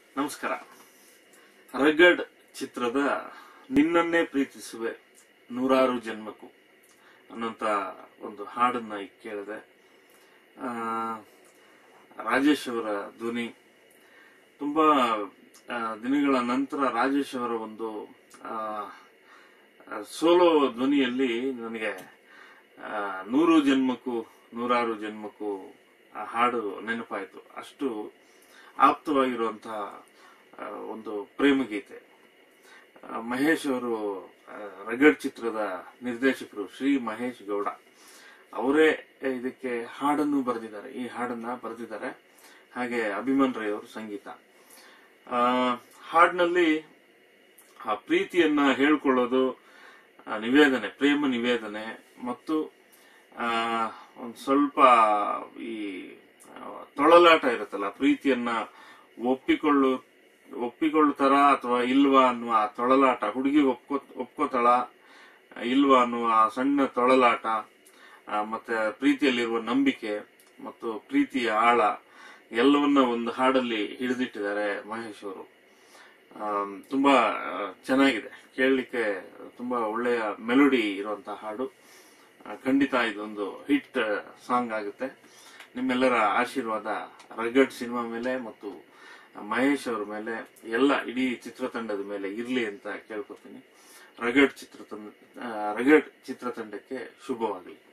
ನಮಸ್ಕಾರ ರಗಡ್ ಚಿತ್ರದ ನಿನ್ನನ್ನೇ ಪ್ರೀತಿಸುವೆ ನೂರಾರು ಜನ್ಮಕ್ಕೂ ಅನ್ನೋಂತ ಒಂದು ಹಾಡನ್ನ ಈಗ ಕೇಳಿದೆ ಆ, ರಾಜೇಶ್ ಅವರ ಧ್ವನಿ ತುಂಬಾ ಆ, ದಿನಗಳ ನಂತರ ರಾಜೇಶ್ ಅವರ ಒಂದು ಆ, ಆ, ಸೋಲೋ ಧ್ವನಿಯಲ್ಲಿ ನನಗೆ ಆ, ನೂರು ಜನ್ಮಕ್ಕೂ ನೂರಾರು ಜನ್ಮಕ್ಕೂ ಆ ಹಾಡು ನೆನಪಾಯಿತು ಅಷ್ಟು ಆಪ್ತವಾಗಿರುವಂತಹ ಆ, ಒಂದು ಪ್ರೇಮಗೀತೆ ಆ, ಮಹೇಶ್ ಅವರು ಆ, ರಗಡ್ ಚಿತ್ರದ ನಿರ್ದೇಶಕರು ಶ್ರೀ ಮಹೇಶ್ ಗೌಡ ಅವರೇ ಇದಕ್ಕೆ ಹಾಡನ್ನು ಬರೆದಿದ್ದಾರೆ ಈ ಹಾಡನ್ನ ಬರೆದಿದ್ದಾರೆ ಹಾಗೆ ಅಭಿಮನ್ ರೈ ಅವರು ಸಂಗೀತ ಆ, ಹಾಡಿನಲ್ಲಿ ಆ ಪ್ರೀತಿಯನ್ನ ಹೇಳ್ಕೊಳ್ಳೋದು ಆ, ನಿವೇದನೆ ಪ್ರೇಮ ನಿವೇದನೆ ಮತ್ತು ಆ, ಒಂದ್ ಸ್ವಲ್ಪ ಈ ಆ, ತೊಳಲಾಟ ಇರುತ್ತಲ್ಲ ಪ್ರೀತಿಯನ್ನ ಒಪ್ಪಿಕೊಳ್ಳು ಒಪ್ಪಿಕೊಳ್ಳುತ್ತಾರ ಅಥವಾ ಇಲ್ವಾ ಅನ್ನುವ ಆ ತೊಳಲಾಟ ಹುಡುಗಿ ಒಪ್ಕೋ ಒಪ್ಕೋತಾಳ ಇಲ್ವಾ ಅನ್ನುವ ಆ ಸಣ್ಣ ತೊಳಲಾಟ ಆ, ಮತ್ತೆ ಪ್ರೀತಿಯಲ್ಲಿರುವ ನಂಬಿಕೆ ಮತ್ತು ಪ್ರೀತಿಯ ಆಳ ಎಲ್ಲವನ್ನ ಒಂದು ಹಾಡಲ್ಲಿ ಹಿಡಿದಿಟ್ಟಿದ್ದಾರೆ ಮಹೇಶ್ ಅವರು ಆಮ್, ತುಂಬಾ ಆ, ಚೆನ್ನಾಗಿದೆ ಕೇಳಲಿಕ್ಕೆ ತುಂಬಾ ಒಳ್ಳೆಯ ಮೆಲೋಡಿ ಇರುವಂತಹ ಹಾಡು ಆ, ಖಂಡಿತ ಇದೊಂದು ಹಿಟ್ ಸಾಂಗ್ ಆಗುತ್ತೆ ನಿಮ್ಮೆಲ್ಲರ ಆಶೀರ್ವಾದ ರಗಡ್ ಸಿನಿಮಾ ಮೇಲೆ ಮತ್ತು ಮಹೇಶ್ ಅವರ ಮೇಲೆ ಎಲ್ಲ ಇಡೀ ಚಿತ್ರತಂಡದ ಮೇಲೆ ಇರ್ಲಿ ಅಂತ ಕೇಳ್ಕೊತೀನಿ ರಗಡ್ ಚಿತ್ರತಂಡ ಆ, ರಗಡ್ ಚಿತ್ರತಂಡಕ್ಕೆ ಶುಭವಾಗಲಿ